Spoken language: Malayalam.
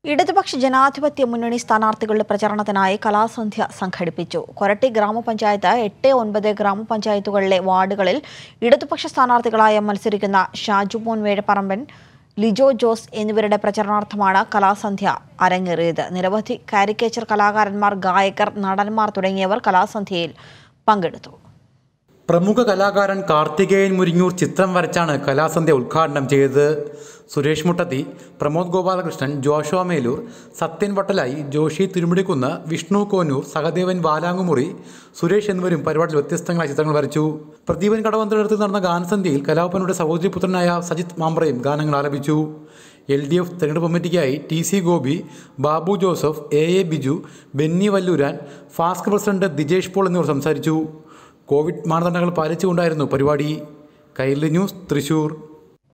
ഇടതുപക്ഷ ജനാധിപത്യ മുന്നണി സ്ഥാനാർത്ഥികളുടെ പ്രചരണത്തിനായി കലാസന്ധ്യ സംഘടിപ്പിച്ചു കൊരട്ടി ഗ്രാമപഞ്ചായത്ത് എട്ട് ഒൻപത് ഗ്രാമപഞ്ചായത്തുകളിലെ വാർഡുകളിൽ ഇടതുപക്ഷ സ്ഥാനാർത്ഥികളായ മത്സരിക്കുന്ന ഷാജുമോൻ വേഴപ്പറമ്പൻ ലിജോ ജോസ് എന്നിവരുടെ പ്രചരണാർത്ഥമാണ് കലാസന്ധ്യ അരങ്ങേറിയത് നിരവധി കാരിക്കേച്ചർ കലാകാരന്മാർ ഗായകർ നടന്മാർ തുടങ്ങിയവർ കലാസന്ധ്യയിൽ പങ്കെടുത്തു പ്രമുഖ കലാകാരൻ കാർത്തികേയൻ മുരിങ്ങൂർ ചിത്രം വരച്ചാണ് കലാസന്ധ്യ ഉദ്ഘാടനം ചെയ്തത് സുരേഷ് മുട്ടത്തി പ്രമോദ് ഗോപാലകൃഷ്ണൻ ജോഷോ മേലൂർ സത്യൻ വട്ടലായി ജോഷി തിരുമുടിക്കുന്ന് വിഷ്ണു കോനൂർ സഹദേവൻ വാലാങ്ങുമുറി സുരേഷ് എന്നിവരും പരിപാടിയിൽ വ്യത്യസ്തങ്ങളായ ചിത്രങ്ങൾ വരച്ചു പ്രദീപൻ കടവന്തരടുത്ത് നടന്ന ഗാനസന്ധ്യയിൽ കലാപനയുടെ സഹോദരിപുത്രനായ സജിത് മാമ്പ്രയും ഗാനങ്ങൾ ആലപിച്ചു എൽ ഡി എഫ് തെരഞ്ഞെടുപ്പ് കമ്മിറ്റിക്കായി T C Gopi Babu Joseph A A Biju Benny Valluran ഫാസ്ക് പ്രസിഡന്റ് ദിജേഷ് പോൾ എന്നിവർ സംസാരിച്ചു കോവിഡ് മാനദണ്ഡങ്ങൾ പാലിച്ചുകൊണ്ടായിരുന്നു പരിപാടി കൈരളി ന്യൂസ് തൃശൂർ